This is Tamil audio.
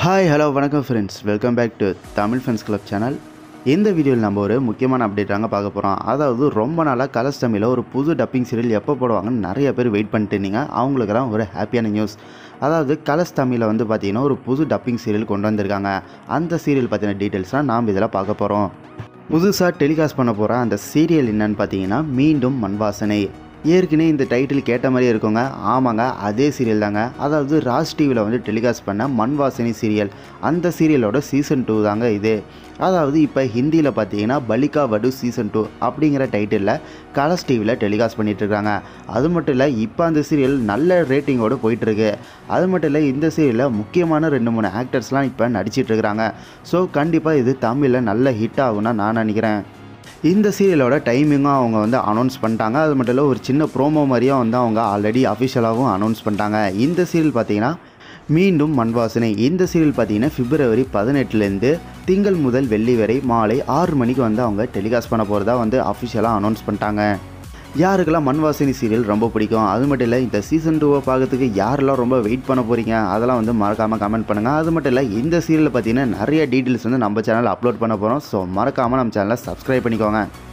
ஹாய் ஹலோ வணக்கம் friends welcome back to Tamil friends club channel இந்த வீடியோவில் நம்ம ஒரு முக்கியமான அப்டேட் தாங்க பார்க்க போகிறோம் அதாவது ரொம்ப நாளாக கலர்ஸ் தமிழில் ஒரு புது டப்பிங் சீரியல் எப்போ போடுவாங்கன்னு நிறைய பேர் வெயிட் பண்ணிட்டு இருந்தீங்க அவங்களுக்கு தான் ஒரு ஹாப்பியான நியூஸ் அதாவது கலர்ஸ் தமிழில் வந்து பார்த்தீங்கன்னா ஒரு புது டப்பிங் சீரியல் கொண்டு வந்திருக்காங்க அந்த சீரியல் பற்றின டீட்டெயில்ஸ்லாம் நாம் இதில் பார்க்க போகிறோம் புதுசாக டெலிகாஸ்ட் பண்ண போகிற அந்த சீரியல் என்னன்னு பார்த்தீங்கன்னா மீண்டும் மண்வாசனை ஏற்கனவே இந்த டைட்டில் கேட்ட மாதிரியே இருக்குங்க ஆமாங்க அதே சீரியல் தாங்க அதாவது ராஜ் டிவியில் வந்து டெலிகாஸ்ட் பண்ண மண்வாசினி சீரியல் அந்த சீரியலோட சீசன் டூ தாங்க இது அதாவது இப்போ ஹிந்தியில் பார்த்தீங்கன்னா பலிகா வடு சீசன் டூ அப்படிங்கிற டைட்டிலில் கலர்ஸ் டிவியில் டெலிகாஸ்ட் பண்ணிகிட்ருக்காங்க அது மட்டும் இல்லை இப்போ அந்த சீரியல் நல்ல ரேட்டிங்கோடு போயிட்டுருக்கு அது மட்டும் இல்லை இந்த சீரியலில் முக்கியமான ரெண்டு மூணு ஆக்டர்ஸ்லாம் இப்போ நடிச்சிட்ருக்கிறாங்க ஸோ கண்டிப்பாக இது தமிழில் நல்ல ஹிட் ஆகும்னு நான் நினைக்கிறேன் இந்த சீரியலோட டைமிங்கும் அவங்க வந்து அனௌன்ஸ் பண்ணிட்டாங்க அது மட்டும் இல்லை ஒரு சின்ன ப்ரோமோ மாதிரியும் வந்து அவங்க ஆல்ரெடி அஃபிஷியலாகவும் அனௌன்ஸ் பண்ணிட்டாங்க இந்த சீரியல் பார்த்தீங்கன்னா மீண்டும் மண்வாசனை இந்த சீரியல் பார்த்தீங்கன்னா பிப்ரவரி பதினெட்டுலேருந்து திங்கள் முதல் வெள்ளி வரை மாலை ஆறு மணிக்கு வந்து அவங்க டெலிகாஸ்ட் பண்ண போகிறதா வந்து அஃபிஷியலாக அனௌன்ஸ் பண்ணிட்டாங்க யாருக்கெல்லாம் மண்வாசினி சீரியல் ரொம்ப பிடிக்கும் அது மட்டும் இல்லை இந்த சீசன் டூவை பார்க்கறதுக்கு யாரெல்லாம் ரொம்ப வெயிட் பண்ண போகிறீங்க அதெல்லாம் வந்து மறக்காமல் கமெண்ட் பண்ணுங்கள் அது மட்டும் இல்லை இந்த சீரியலை பார்த்தீங்கன்னா நிறைய டீட்டெயில்ஸ் வந்து நம்ம சேனலில் அப்லோட் பண்ண போகிறோம் ஸோ மறக்காமல் நம்ம சேனலை சப்ஸ்கிரைப் பண்ணிக்கோங்க